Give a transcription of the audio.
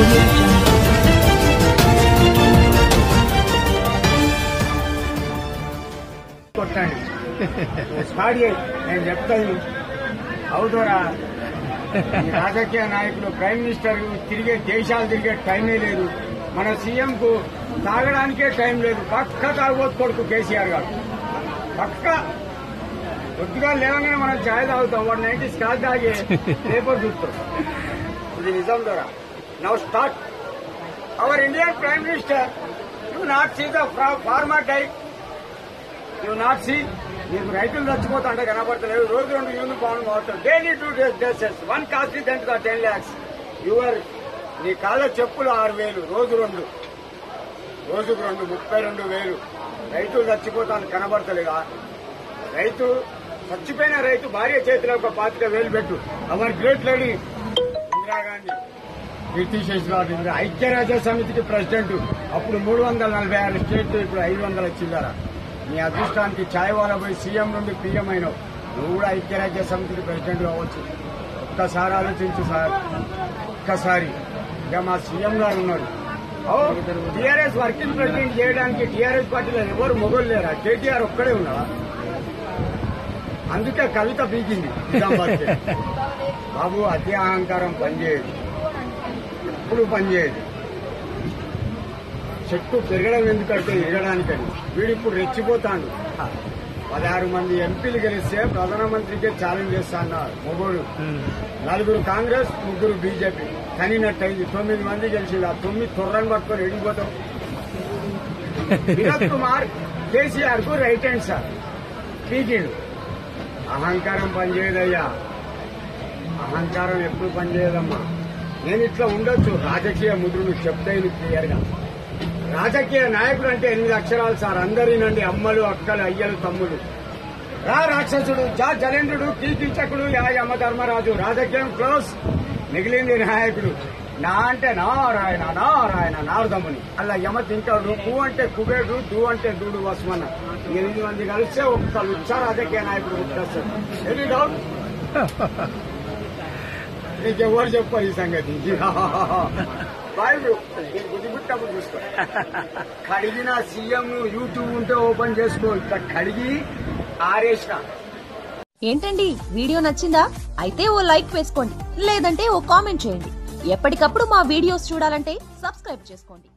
audio jungle. కొట్టండి start చేయి నేను చెప్తాను అవుతారా ఈ రాజకీయ నాయకులు ప్రైమ్ మినిస్టర్ తిరిగే దేశాలు తిరిగే టైమే లేదు మన సీఎం కు తాగడానికే టైం లేదు పక్క తాగబోతు కొడుకు కేసీఆర్ గారు పక్క కొద్దిగా లేవగానే మనం ఛాయ్ తాగుతాం వాడు నైన్టీ స్కాచ్ తాగి పేపర్ చూస్తాం ఇది నిజం ద్వారా now start our Indian prime minister you not see the farmer died you not see నీకు రైతులు చచ్చిపోతుంటే కనబడతలేదు రోజు రెండు యూనిఫామ్ వాడతారు daily two days dresses one cost then the ten lakhs your నీ కాళ్ళ చెప్పులు ఆరు వేలు రోజు రెండు రోజుకు రెండు ముప్పై రెండు వేలు రైతులు చచ్చిపోతాను కనబడతలేదా రైతు చచ్చిపోయిన రైతు భార్య చేతిలో ఒక పాతిక వేలు పెట్టు అవర్ గ్రేట్ లేడీ ఇందిరాగాంధీ కీర్తిశేషులు ఇందిరా ఐక్యరాజ్య సమితికి ప్రెసిడెంట్ అప్పుడు మూడు వందల నలభై ఆరు స్టేట్లు ఇప్పుడు ఐదు వందల చిల్లర నీ అదృష్టానికి ఛాయ్ వాళ్ళ పోయి సీఎం నుండి పీఎం అయినావు నువ్వు కూడా ఐక్యరాజ్య సమితికి ప్రెసిడెంట్ కావచ్చు ఒక్కసారి ఆలోచించు సార్ ఒక్కసారి ఇక మా సీఎం గారు ఉన్నారు టీఆర్ఎస్ వర్కింగ్ ప్రెసిడెంట్ చేయడానికి టీఆర్ఎస్ పార్టీలో ఎవరు మొగలు లేరా కేటీఆర్ ఒక్కడే ఉన్నారా అందుకే కవిత పీకింది నిజామాబాద్కి. బాబు అతి అహంకారం పనిచేయదు ఎప్పుడు పనిచేయదు చెట్టు పెరగడం ఎందుకంటే ఎగడానికని వీడు ఇప్పుడు రెచ్చిపోతాడు పదహారు మంది ఎంపీలు గెలిస్తే ప్రధానమంత్రికే ఛాలెంజ్ చేస్తా అన్నారు మొగోడు నలుగురు కాంగ్రెస్ ముగ్గురు బీజేపీ కనినట్టయింది తొమ్మిది మంది గెలిచింది ఆ తొమ్మిది తొర్రని పట్టుకొని ఎడిగిపోతాం వినోద్ కుమార్ కేసీఆర్ కు రైట్ హ్యాండ్ సార్ పీకిండు అహంకారం పనిచేయదయ్యా అహంకారం ఎప్పుడు పనిచేయదమ్మా నేను ఇట్లా ఉండొచ్చు రాజకీయ ముద్రను చెప్తే క్లియర్ గా రాజకీయ నాయకుడు అంటే ఎనిమిది అక్షరాలు సార్ అందరినండి అమ్మలు అక్కలు అయ్యలు తమ్ముడు రా రాక్షసుడు జా జలేంద్రుడు కీర్తిచకుడు యా యమ ధర్మరాజు రాజకీయం క్లోజ్ మిగిలింది నాయకుడు నా అంటే నారాయణ నారాయణ నారదముని అలా యమ తింటాడు కు అంటే కుబేడు దు అంటే దూడు వస్మన్న ఎనిమిది మంది కలిస్తే ఒక్క లుచ్చ రాజకీయ నాయకుడు గుర్తొస్తాడు ఎనీ డౌట్ నీకెవరు చెప్పారు ఈ సంగతి బాయ్ బ్రో నేను బుద్ధి పుట్టప్పుడు చూసుకో కడిగిన సీఎం యూట్యూబ్ ఉంటే ఓపెన్ చేసుకో ఇక్కడ కడిగి ఆరేసిన ఏంటండి వీడియో నచ్చిందా అయితే ఓ లైక్ వేసుకోండి లేదంటే ఓ కామెంట్ చేయండి ఎప్పటికప్పుడు మా వీడియోస్ చూడాలంటే సబ్స్క్రైబ్ చేసుకోండి